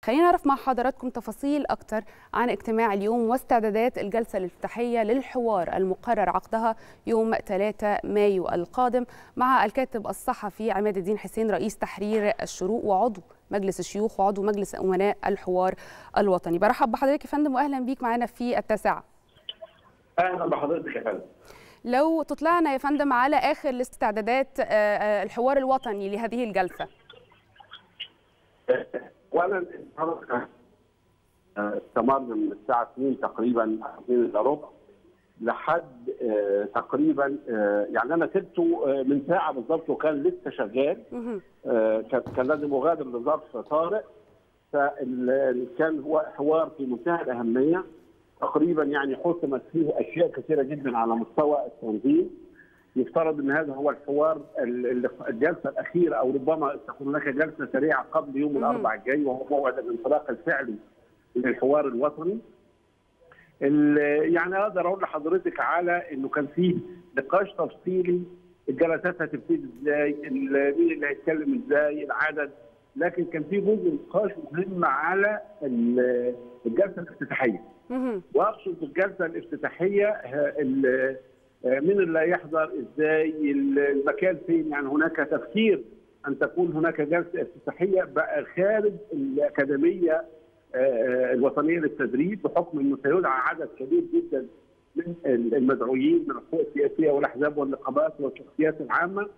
خلينا نعرف مع حضراتكم تفاصيل أكتر عن اجتماع اليوم واستعدادات الجلسة الافتتاحية للحوار المقرر عقدها يوم 3 مايو القادم مع الكاتب الصحفي عماد الدين حسين رئيس تحرير الشروق وعضو مجلس الشيوخ وعضو مجلس أمناء الحوار الوطني برحب بحضرتك يا فندم وأهلا بيك معنا في التاسعة اهلا بحضرتك يا فندم لو تطلعنا يا فندم على آخر الاستعدادات الحوار الوطني لهذه الجلسة اولا حضرتك استمر من الساعه 2 تقريبا 2 الا ربع لحد تقريبا يعني انا سبته من ساعه بالظبط وكان لسه شغال كان لازم اغادر لظرف طارئ فكان هو حوار في منتهى الاهميه تقريبا يعني حسمت فيه اشياء كثيره جدا على مستوى التنظيم يفترض ان هذا هو الحوار الجلسه الاخيره او ربما تكون هناك جلسه سريعه قبل يوم الاربعاء الجاي وهو موعد الانطلاق الفعلي للحوار الوطني. يعني اقدر اقول لحضرتك على انه كان فيه نقاش تفصيلي الجلسات هتبتدي ازاي؟ مين اللي هيتكلم ازاي؟ العدد لكن كان في جزء نقاش مهم على الجلسه الافتتاحيه. واقصد بالجلسه الافتتاحيه مين اللي هيحضر ازاي المكان فين يعني هناك تفكير ان تكون هناك جلسه افتتاحيه بقى خارج الاكاديميه الوطنيه للتدريب بحكم انه سيدعى عدد كبير جدا من المدعوين من القوى السياسيه والاحزاب والنقابات والشخصيات العامه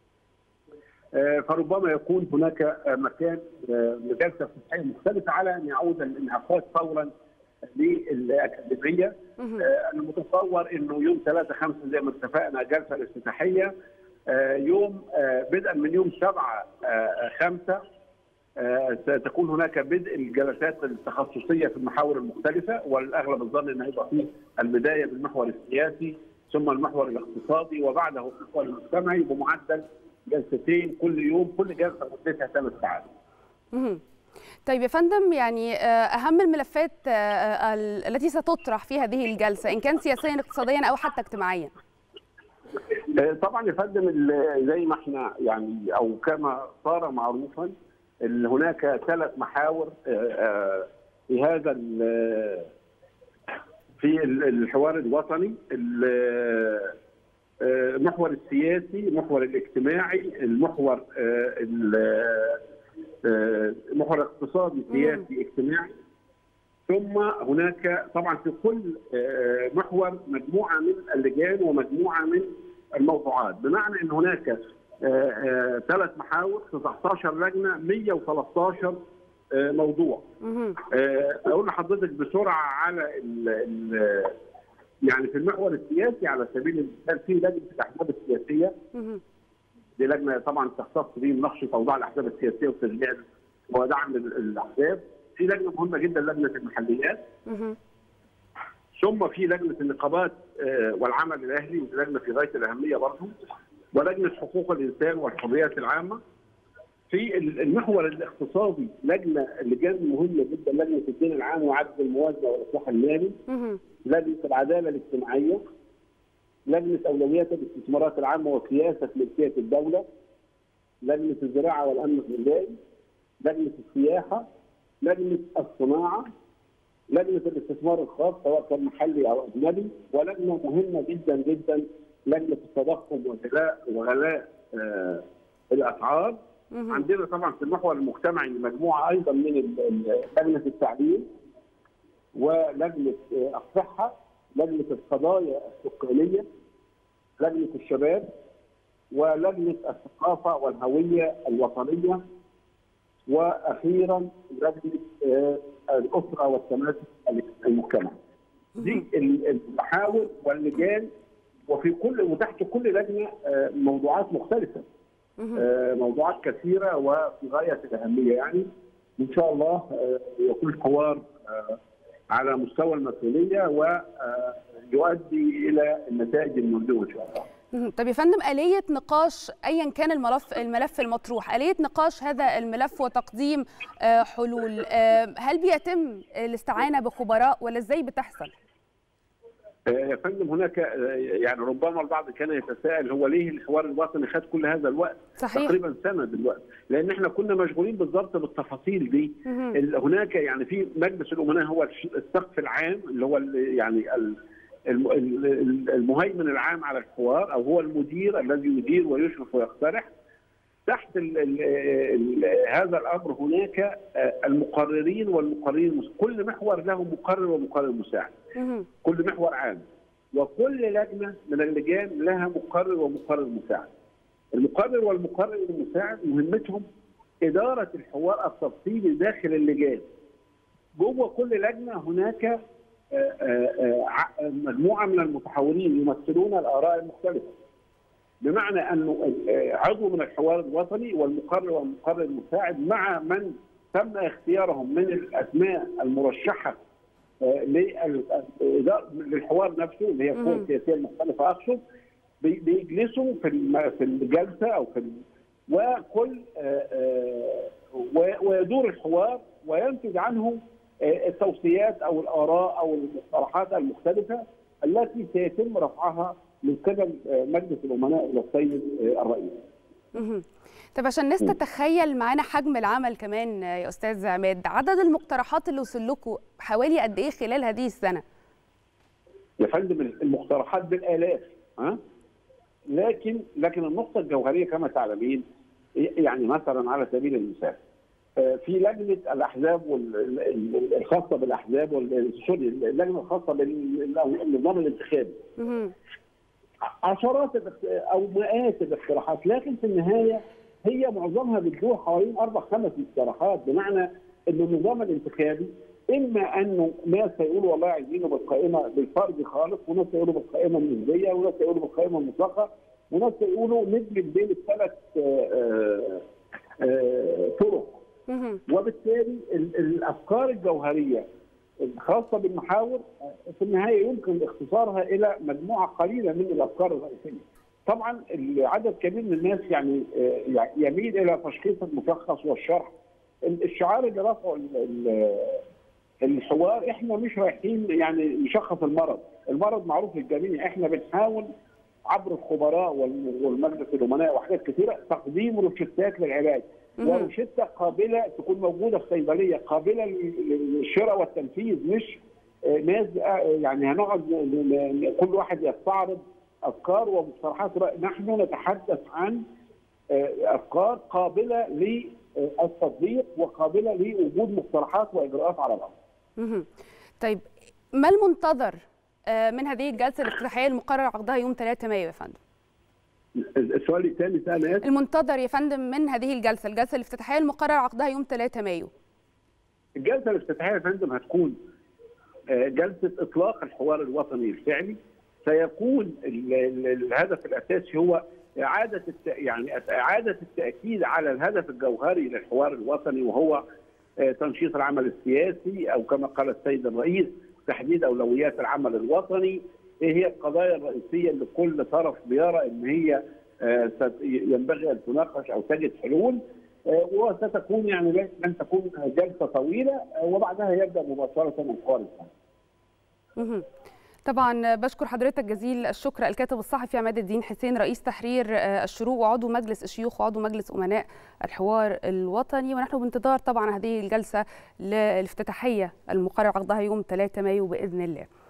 فربما يكون هناك مكان لجلسه افتتاحيه مختلفه على ان يعود الانعقاد فورا للاكاديميه انا متصور انه يوم 3 5 زي ما اتفقنا جلسه الافتتاحيه يوم بدءا من يوم 7 5 ستكون هناك بدء الجلسات التخصصيه في المحاور المختلفه والاغلب الظن ان هيبقى فيه البدايه بالمحور السياسي ثم المحور الاقتصادي وبعده المحور المجتمعي بمعدل جلستين كل يوم كل جلسه مدتها ثلاث ساعات. طيب يا فندم يعني اهم الملفات التي ستطرح في هذه الجلسه ان كان سياسيا اقتصاديا او حتى اجتماعيا طبعا يا فندم زي ما احنا يعني او كما صار معروفا هناك ثلاث محاور في هذا في الحوار الوطني المحور السياسي المحور الاجتماعي المحور محور اقتصادي سياسي اجتماعي ثم هناك طبعا في كل محور مجموعه من اللجان ومجموعه من الموضوعات بمعنى ان هناك ثلاث محاور 19 لجنه 113 موضوع اقول لحضرتك بسرعه على ال ال يعني في المحور السياسي على سبيل المثال في لجنه الاحزاب السياسيه دي لجنه طبعا تختص بمناقشه اوضاع الاحزاب السياسيه وتشجيع ودعم الاحزاب في لجنه مهمه جدا لجنه المحليات ثم في لجنه النقابات والعمل الاهلي ودي لجنه في غايه الاهميه برضه ولجنه حقوق الانسان والحريات العامه في المحور الاقتصادي لجنه لجان مهمه جدا لجنه الدين العام وعدد الموازنه والاصلاح المالي لجنه العداله الاجتماعيه لجنه اولويات الاستثمارات العامه وسياسه ملكيه الدوله لجنه الزراعه والامن الغذائي لجنه السياحه لجنه الصناعه لجنه الاستثمار الخاص سواء كان محلي او اجنبي ولجنه مهمه جدا جدا لجنه التضخم وغلاء وغلاء آه الاسعار عندنا طبعا في المحور المجتمعي مجموعه ايضا من لجنه التعليم ولجنه آه الصحه لجنه القضايا السكانيه لجنه الشباب ولجنه الثقافه والهويه الوطنيه واخيرا لجنه آه الاسره والتماسك المجتمعي. دي المحاور واللجان وفي كل وتحت كل لجنه موضوعات مختلفه. موضوعات كثيره وفي غايه الاهميه يعني ان شاء الله يكون حوار على مستوى المسؤوليه ويؤدي الى النتائج المرجوه ان شاء الله. طب يا فندم آلية نقاش أيا كان الملف الملف المطروح آلية نقاش هذا الملف وتقديم حلول هل بيتم الاستعانة بخبراء ولا إزاي بتحصل؟ يا فندم هناك يعني ربما البعض كان يتساءل هو ليه الحوار الوطني خد كل هذا الوقت صحيح. تقريبا سنه دلوقتي لان احنا كنا مشغولين بالضبط بالتفاصيل دي هناك يعني في مجلس الامناء هو السقف العام اللي هو يعني المهيمن العام على الحوار او هو المدير الذي يدير ويشرف ويقترح تحت ال ال ال هذا الامر هناك المقررين والمقررين كل محور له مقرر ومقرر مساعد كل محور عام وكل لجنه من اللجان لها مقرر ومقرر مساعد المقرر والمقرر المساعد مهمتهم اداره الحوار التفصيلي داخل اللجان جوه كل لجنه هناك مجموعه من المتحورين يمثلون الاراء المختلفه بمعنى انه عضو من الحوار الوطني والمقرر والمقرر المساعد مع من تم اختيارهم من الاسماء المرشحه للحوار نفسه اللي هي القوى السياسيه المختلفه اقصد بيجلسوا في في الجلسه او في وكل ويدور الحوار وينتج عنه التوصيات او الاراء او المقترحات المختلفه التي سيتم رفعها من قبل مجلس الامناء الى السيد الرئيس. طب عشان الناس تتخيل معانا حجم العمل كمان يا استاذ عماد، عدد المقترحات اللي وصل لكم حوالي قد ايه خلال هذه السنه؟ يا فندم المقترحات بالالاف ها؟ لكن لكن النقطه الجوهريه كما تعلمين يعني مثلا على سبيل المثال في لجنه الاحزاب الخاصه بالاحزاب سوري اللجنه الخاصه بالنظام الانتخابي عشرات او مئات الاقتراحات لكن في النهايه هي معظمها بتدور حوالين اربع خمس مقترحات بمعنى ان النظام الانتخابي اما انه ناس هيقولوا والله عايزينه بالقائمه بالفرد خالص وناس يقولوا بالقائمه النسبيه وناس يقولوا بالقائمه المطلقه وناس يقولوا ندمج بين الثلاث طرق وبالتالي الافكار الجوهريه الخاصه بالمحاور في النهايه يمكن اختصارها الى مجموعه قليله من الافكار الرئيسيه. طبعا عدد كبير من الناس يعني يميل الى تشخيص المشخص والشرح. الشعار اللي رفعه الحوار احنا مش رايحين يعني نشخص المرض، المرض معروف للجميع، احنا بنحاول عبر الخبراء والمجلس الامناء وحاجات كثيره تقديم روشتات للعلاج. وروشته قابله تكون موجوده في صيدليه قابله للشراء والتنفيذ مش ناس يعني هنقعد كل واحد يستعرض افكار ومقترحات نحن نتحدث عن افكار قابله للتطبيق وقابله لوجود مقترحات واجراءات على الارض. طيب ما المنتظر من هذه الجلسه الافتتاحيه المقرر عقدها يوم 3 مايو يا فندم؟ السؤال الثاني سأل المنتظر يا فندم من هذه الجلسه، الجلسه الافتتاحيه المقرر عقدها يوم 3 مايو. الجلسه الافتتاحيه يا فندم هتكون جلسه اطلاق الحوار الوطني الفعلي سيكون الهدف الاساسي هو اعاده يعني اعاده التاكيد على الهدف الجوهري للحوار الوطني وهو تنشيط العمل السياسي او كما قال السيد الرئيس تحديد اولويات العمل الوطني ايه هي القضايا الرئيسيه اللي كل طرف بيرى ان هي ينبغي ان تناقش او تجد حلول وستكون يعني لن تكون جلسه طويله وبعدها يبدا مباشره الحوار الثاني. طبعا بشكر حضرتك جزيل الشكر الكاتب الصحفي عماد الدين حسين رئيس تحرير الشروق وعضو مجلس الشيوخ وعضو مجلس امناء الحوار الوطني ونحن بانتظار طبعا هذه الجلسه الافتتاحيه المقرر عقدها يوم 3 مايو باذن الله